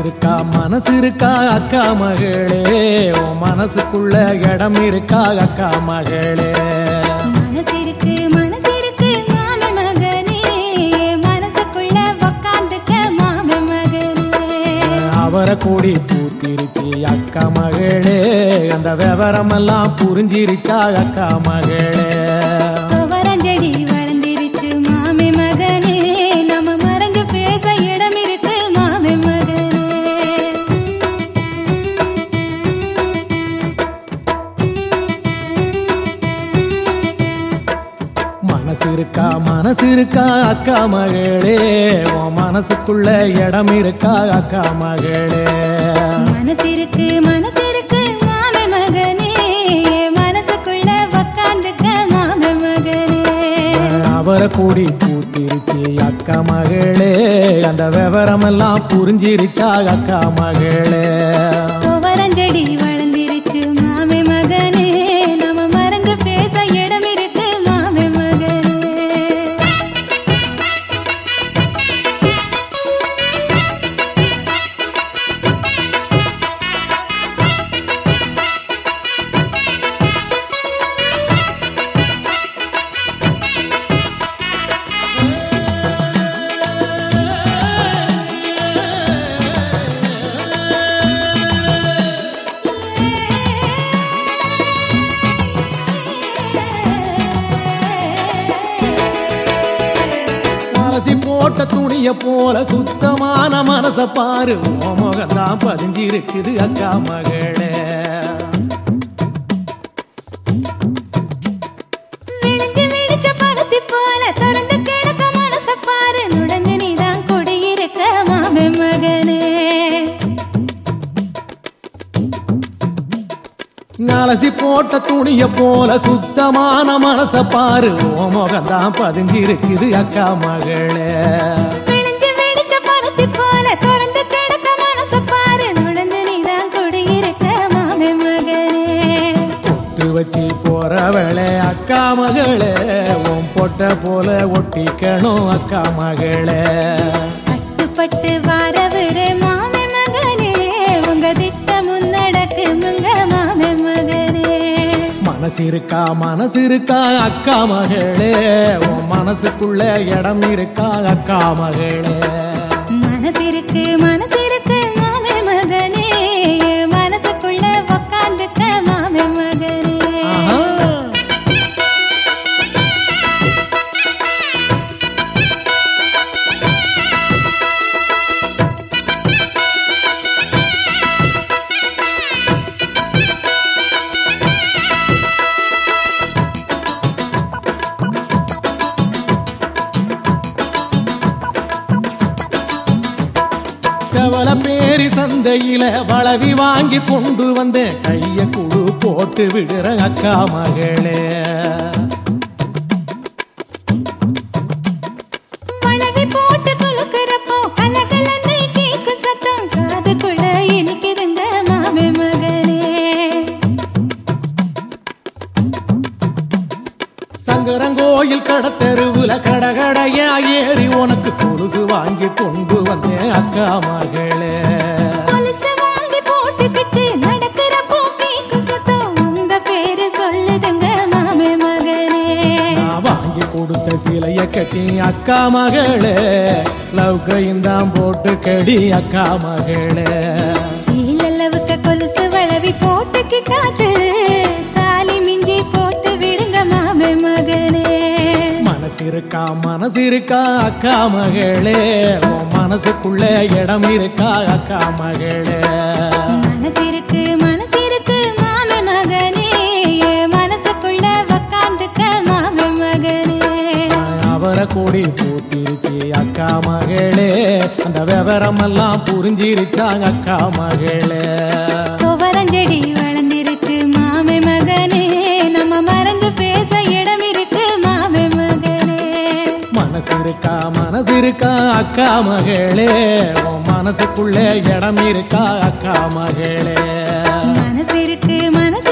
இருக்கா மனசு இருக்கா அக்கா மகளே உன் மனசுக்குள்ள இடம் இருக்கா அக்கா மகளே மனசிருக்கு மனசிருக்கு மாமி மகனே மனசுக்குள்ள உக்காந்துக்க மாமி மகனே அவரை கூடி பூத்திருச்சு அக்கா மகளே அந்த விவரமெல்லாம் புரிஞ்சிருச்சா அக்கா மகளே துவரஞ்செடி வளர்ந்திருச்சு மாமி மகனே நம்ம மறைஞ்சு பேச இடம் இருக்கு மாமி மகனே மனசு இருக்கா மனசு இருக்கா அக்கா மகளே உன் மனசுக்குள்ள இடம் இருக்கா அக்கா மகளே மனசிருக்கு மனசிருக்கு மாமி மகனே மனசுக்குள்ள உக்காந்துக்க மாமி மகனே அவரை கூடி பூத்திருச்சு அக்கா மகளே அந்த விவரமெல்லாம் புரிஞ்சிருச்சா அக்கா மகளே துவரஞ்செடி வளர்ந்திருச்சு மாமி மகனே நம்ம மறைஞ்சு பேச இடம் இருக்கு மாமி மகனே அலசி போட்ட துணிய போல சுத்தமான மனச பாரு உன் முகம்தான் பதிஞ்சிருக்குது அக்கா மகளே விழிஞ்சு விழிச்ச பருத்தி போல திறந்து கிடக்க மனச பாரு நுழைஞ்சு நீதான் குடியிருக்க மாமி மகனே அலசி போட்ட துணிய போல சுத்தமான மனச பாரு உன் முகம்தான் பதிஞ்சிருக்குது அக்கா மகளே விழிஞ்சு விழிச்ச பருத்தி போல திறந்து கிடக்க மனச பாரு நுழைஞ்சு நீதான் குடியிருக்க மாமி மகனே பொட்டு வச்சு போறவளே அக்கா மகளே உன் பொட்ட போல ஒட்டிக்கணும் அக்கா மகளே பட்டு வாரவரே மாமி மகனே உங்க திட்ட முன்னடக்கு முங்க மாமி மகனே மனசு இருக்கா மனசு இருக்கா அக்கா மகளே உன் மனசுக்குள்ள இடம் இருக்கா அக்கா மகளே மனசிருக்கு மனசிருக்கு மாமி மகனே மனசுக்குள்ள உக்காந்துக்க மாமி மகனே ஆஹா. செவல பேரி சந்தையில வளவி வாங்கி கொண்டு வந்தேன் கைய குழு போட்டு விடுற அக்கா மகளே வளவி போட்டு குலுக்குறப்போ கலகலன்னு கேக்கும் சத்தம் காதுக்குள்ள இனிக்குதுங்க மாமி மகனே சங்கரங்கோயில் கடத்தெருவுல கடகடையா ஏறி உனக்கு கொலுசு வாங்கி கொண்டு வந்தேன் அக்கா மகளே கொலுசு வாங்கி போட்டுக்கிட்டு நடக்கிறப்போ கேக்கும் சத்தம் உங்க பேரு சொல்லுதுங்க மாமி மகனே நான் வாங்கி கொடுத்த சிலைய கட்டி அக்கா மகளே லவ்கையும் தான் போட்டு கடி அக்கா மகளே சீலளவுக்கு கொலுசு வளவி போட்டுக்கிட்டாச்சு தாலி மிஞ்சி போட்டு விடுங்க மாமி மகனே மனசு இருக்கா மனசு இருக்கா அக்கா மகளே உன் மனசுக்குள்ள இடம் இருக்கா அக்கா மகளே மனசிருக்கு மனசிருக்கு மாமி மகனே மனசுக்குள்ள உக்காந்துக்க மாமி மகனே அவரை கூடி பூத்திருச்சு அக்கா மகளே அந்த விவரமெல்லாம் புரிஞ்சிருச்சா அக்கா மகளே துவரஞ்செடி வளர்ந்திருச்சு மாமி மகனே நம்ம மறந்து பேச இடம் இருக்கு மாமி மகனே மனசு இருக்கா மனசு இருக்கா அக்கா மகளே உன் மனசுக்குள்ள இடம் இருக்கா அக்கா மகளே மனசிருக்கு மனசு